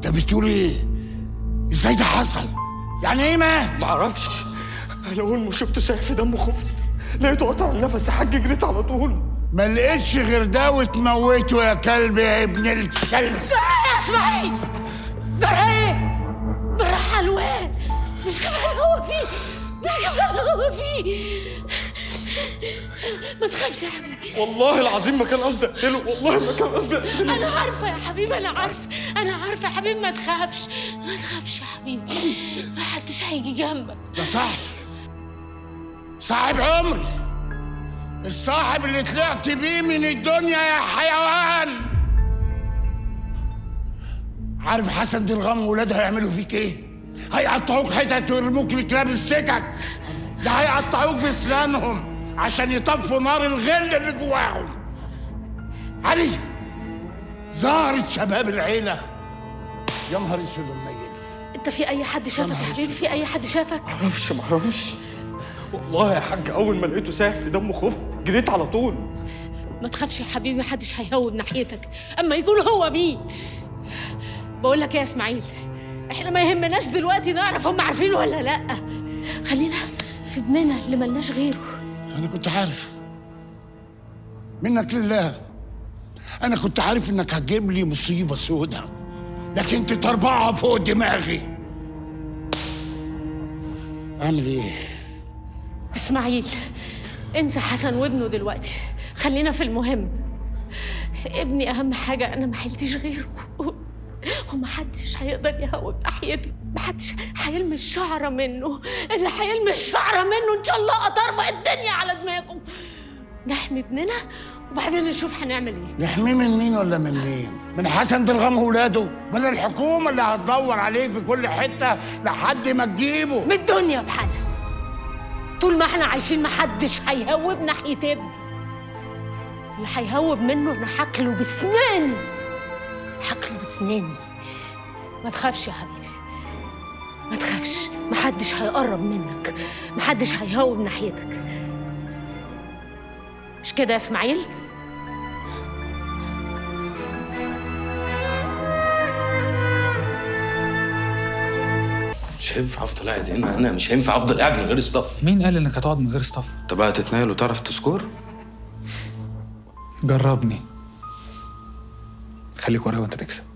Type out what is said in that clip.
بتقول ايه ازاي ده حصل يعني ايه مات معرفش انا اول ما شفت سيف دمه خفت لقيته قطع النفس يا حاج جريت على طول ما لقيتش غير ده وتموته يا كلب يا ابن الكلب يا اسماعيل جرى ايه؟ جرى حلوان مش كفايه هو فيه مش كفايه هو فيه ما تخافش يا حبيبي والله العظيم ما كان قصدي اقتله والله ما كان قصدي اقتله انا عارفه يا حبيبي انا عارفه انا عارفه يا حبيبي ما تخافش ما تخافش يا حبيبي ما حدش هيجي جنبك ده صاحب صاحب عمري الصاحب اللي طلعت بيه من الدنيا يا حيوان عارف حسن درغام وولاده هيعملوا فيك ايه؟ هيقطعوك حتت ويرموك بكلاب السكك ده هيقطعوك بسنانهم عشان يطفوا نار الغل اللي جواهم علي زهرة شباب العيلة يا نهار اسود ومنيل انت في اي حد شافك يا حبيبي في اي حد شافك معرفش معرفش والله يا حاج اول ما لقيته سايح في دمه خفت جريت على طول ما تخافش يا حبيبي ما حدش هيهوب ناحيتك اما يكون هو مين بقول لك ايه يا اسماعيل احنا ما يهمناش دلوقتي نعرف هم عارفين ولا لا خلينا في ابننا اللي ملناش غيره أنا كنت عارف منك لله أنا كنت عارف إنك هتجيب لي مصيبة سودة لكن تطربعها فوق دماغي أعمل إيه؟ اسماعيل انسى حسن وابنه دلوقتي خلينا في المهم ابني اهم حاجه انا ما حلتش غيره ومحدش هيقدر يهوب ناحيته محدش هيلمس شعره منه اللي هيلمس شعره منه ان شاء الله اطربق الدنيا على دماغه نحمي ابننا وبعدين نشوف هنعمل ايه نحميه من مين ولا من مين؟ من حسن درغام وولاده ولا الحكومة اللي هتدور عليك في كل حتة لحد ما تجيبه من الدنيا بحالها طول ما احنا عايشين محدش هيهوب ناحية ابني اللي هيهوب منه انا هاكله بسناني هاكله بسناني ما تخافش يا حبيبي ما تخافش محدش هيقرب منك محدش هيهوب ناحيتك مش كده يا اسماعيل مش هينفع افضل قاعد هنا انا مش هينفع افضل قاعد من غير ستاف مين قال انك هتقعد من غير ستاف؟ انت بقى تتنقل وتعرف تسكور جربني خليك ورايا وانت تكسب